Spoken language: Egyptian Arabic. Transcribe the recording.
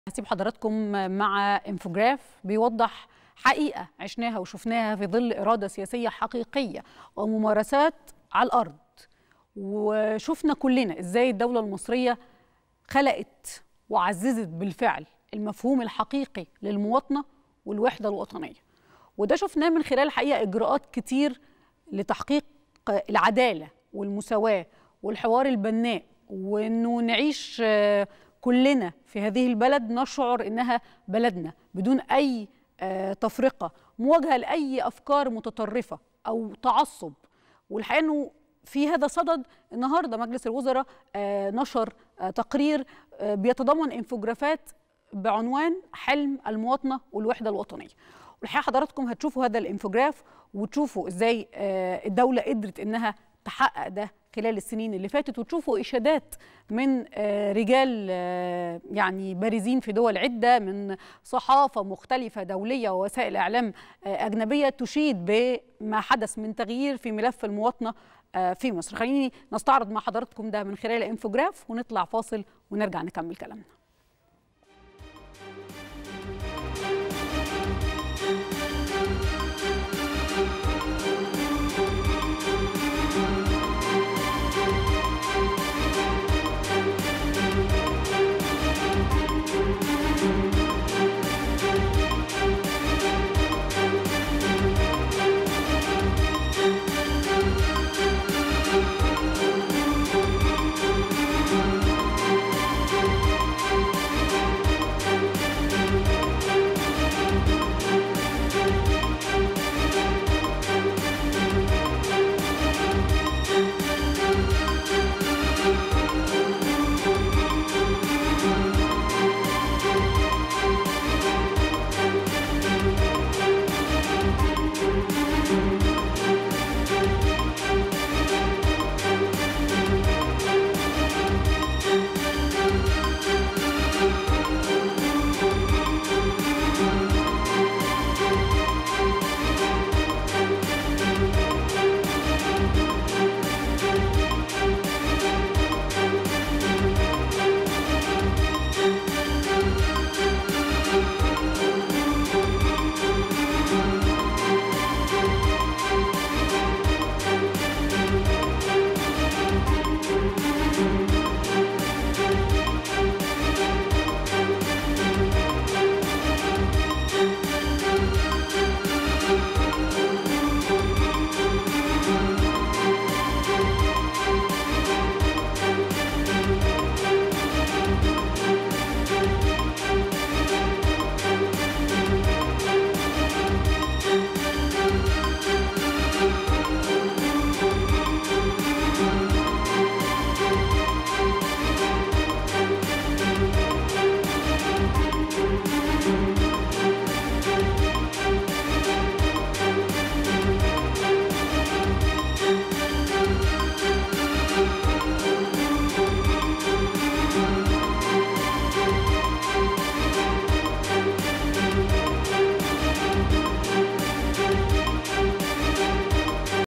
هسيب حضراتكم مع انفوجراف بيوضح حقيقة عشناها وشفناها في ظل إرادة سياسية حقيقية وممارسات على الأرض وشفنا كلنا إزاي الدولة المصرية خلقت وعززت بالفعل المفهوم الحقيقي للمواطنة والوحدة الوطنية وده شفناه من خلال الحقيقة إجراءات كتير لتحقيق العدالة والمساواة والحوار البناء وإنه نعيش كلنا في هذه البلد نشعر إنها بلدنا بدون أي تفرقة مواجهة لأي أفكار متطرفة أو تعصب والحقيقة إنه في هذا صدد النهارده مجلس الوزراء نشر تقرير بيتضمن انفوجرافات بعنوان حلم المواطنه والوحده الوطنيه. والحقيقه حضراتكم هتشوفوا هذا الانفوجراف وتشوفوا ازاي الدوله قدرت انها تحقق ده خلال السنين اللي فاتت وتشوفوا اشادات من رجال يعني بارزين في دول عده من صحافه مختلفه دوليه ووسائل اعلام اجنبيه تشيد بما حدث من تغيير في ملف المواطنه في مصر خليني نستعرض مع حضراتكم ده من خلال انفوجراف ونطلع فاصل ونرجع نكمل كلامنا